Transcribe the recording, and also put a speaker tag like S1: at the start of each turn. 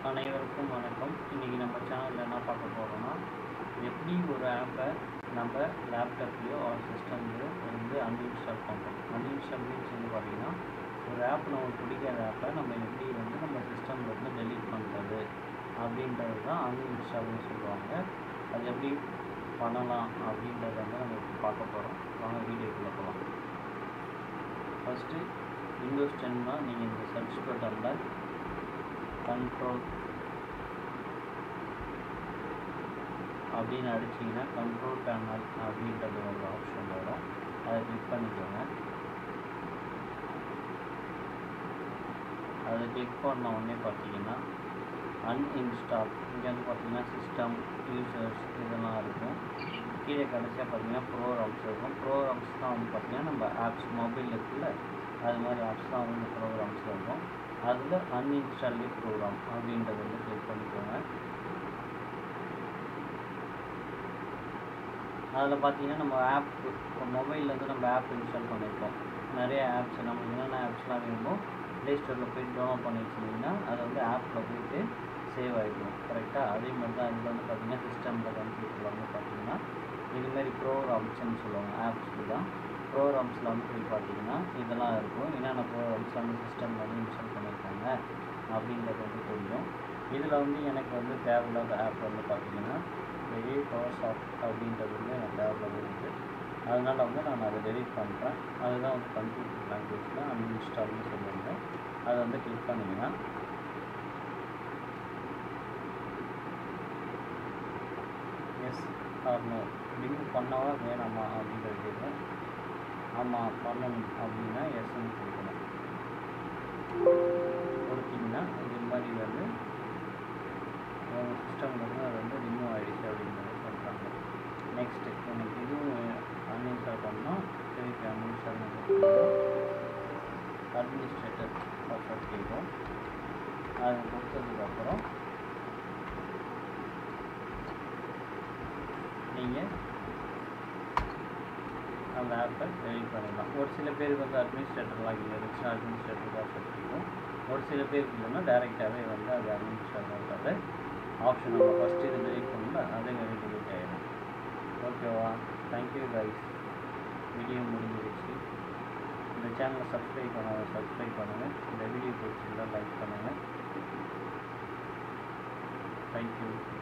S1: அனைவருக்கும் வணக்கம் இன்றைக்கி நம்ம சேனலில் என்ன பார்க்க போகிறோம்னா எப்படி ஒரு ஆப்பை நம்ம லேப்டாப்லேயோ ஆர் சிஸ்டம்லேயோ வந்து அன்இன்ஸ்டால் பண்ணுறோம் அன்இன்ஸ்டால் மீன்ஸ் வந்து பார்த்திங்கன்னா ஒரு ஆப் நமக்கு பிடிக்காத ஆப்பை நம்ம எப்படி வந்து நம்ம சிஸ்டமில் இருந்து டெலீட் பண்ணுறது அப்படின்றது தான் அன்இன்ஸ்டால்னு சொல்லுவாங்க அது எப்படி பண்ணலாம் அப்படின்றத வந்து நம்ம இப்போ பார்க்க போகிறோம் வாங்க வீடியோக்குள்ளே போகலாம் ஃபஸ்ட்டு விண்டோஸ் டென்னா நீங்கள் இந்த சர்ச் பட்டனில் கண்ட்ரோல் அப்படின்னு அடிச்சிங்கன்னா கண்ட்ரோல் பேனல் அப்படின்றது ஒரு ஆப்ஷன் வரும் அதை கிளிக் பண்ணிக்கோங்க அதை கிளிக் பண்ண உடனே பார்த்தீங்கன்னா அன்இன்ஸ்டால் இங்கே வந்து பார்த்தீங்கன்னா சிஸ்டம் யூசர்ஸ் இதெல்லாம் இருக்கும் கீழே கடைசியாக பார்த்தீங்கன்னா ப்ரோக்ராம்ஸ் இருக்கும் ப்ரோக்ராம்ஸ் தான் வந்து பார்த்தீங்கன்னா நம்ம ஆப்ஸ் மொபைல் இருக்குல்ல அது மாதிரி ஆப்ஸ் தான் வந்து ப்ரோக்ராம்ஸ் இருக்கும் அதில் அன்இன்ஸ்டால்லே ப்ரோக்ராம் அப்படின்றத வந்து கிளிக் பண்ணிக்கோங்க அதில் பார்த்தீங்கன்னா நம்ம ஆப் மொபைல்லேருந்து நம்ம ஆப் இன்ஸ்டால் பண்ணியிருக்கோம் நிறைய ஆப்ஸ் நமக்கு என்னென்ன ஆப்ஸ்லாம் வேணுமோ ப்ளே ஸ்டோரில் போய் டவுன்லோட் பண்ணி வச்சிங்கன்னா அது வந்து ஆப்பில் போயிட்டு சேவ் ஆகிடும் கரெக்டாக அதே மாதிரி தான் இதில் வந்து பார்த்தீங்கன்னா சிஸ்டமில் கம்ப்யூட்டரில் வந்து பார்த்தீங்கன்னா இதுமாரி ப்ரோக்ராம்ஸ்னு சொல்லுவாங்க ஆப்ஸ்க்கு தான் ப்ரோக்ராம்ஸில் வந்து போய் பார்த்தீங்கன்னா இதெல்லாம் இருக்கும் என்னென்ன ப்ரோக்ராம்ஸ் வந்து சிஸ்டமில் வந்து இன்ஸ்டால் பண்ணியிருக்காங்க அப்படின்றது வந்து தெரியும் இதில் வந்து எனக்கு வந்து தேவையில்லாத ஆப் வந்து பார்த்தீங்கன்னா பெரிய பவர் சாஃப்ட் அப்படின்றது வந்து எனக்கு தேவையில்லாத இருக்குது அதனால் வந்து நான் அதை டெலிட் பண்ணுறேன் அதுதான் வந்து கம்ப்யூட்டர் லாங்குவேஜில் அன்இன்ஸ்டால்னு சொல்லுவாங்க அதை வந்து கிளிக் பண்ணிங்கன்னா எஸ் ஆர் நோ ரிமூவ் பண்ணவா வேணாமா அப்படின்றது கேட்கும் ஆமாம் பண்ணணும் அப்படின்னா எஸ்ன்னு கொடுக்கணும் கொடுத்தீங்கன்னா இது மாதிரி வந்து உங்கள் சிஸ்டமில் இருந்து அது வந்து ரிமூவ் ஆகிடுச்சு அப்படின்றத சொல்கிறாங்க நெக்ஸ்ட்டு எனக்கு இதுவும் அன்இன்ஸ்டால் பண்ணால் திருப்பி அன்இன்ஸ்டால் அட்மினிஸ்ட்ரேட்டர் பாஸ்வேர்ட் கேட்கும் அது கொடுத்ததுக்கப்புறம் நீங்கள் அந்த ஆப்பை டெலிட் பண்ணிடலாம் ஒரு சில பேருக்கு வந்து அட்மினிஸ்ட்ரேட்டர் லாகின் இருந்துச்சுன்னா அட்மினிஸ்ட்ரேட்டர் பாஸ்வேர்ட் கேட்கும் ஒரு சில பேருக்கு இல்லைன்னா டேரெக்டாகவே வந்து அது அட்மினிஸ்ட்ரேட்டர் ஆப்ஷன் நம்ம ஃபஸ்ட்டு இது டெலிட் பண்ணல அதே மாதிரி டெலிட் ஆகிடும் ஓகேவா தேங்க்யூ கைஸ் வீடியோ முடிஞ்சிருச்சு இந்த சேனலை சப்ஸ்கிரைப் பண்ணாத சப்ஸ்கிரைப் பண்ணுங்கள் இந்த வீடியோ பிடிச்சிருந்தா லைக் பண்ணுங்கள் தேங்க்யூ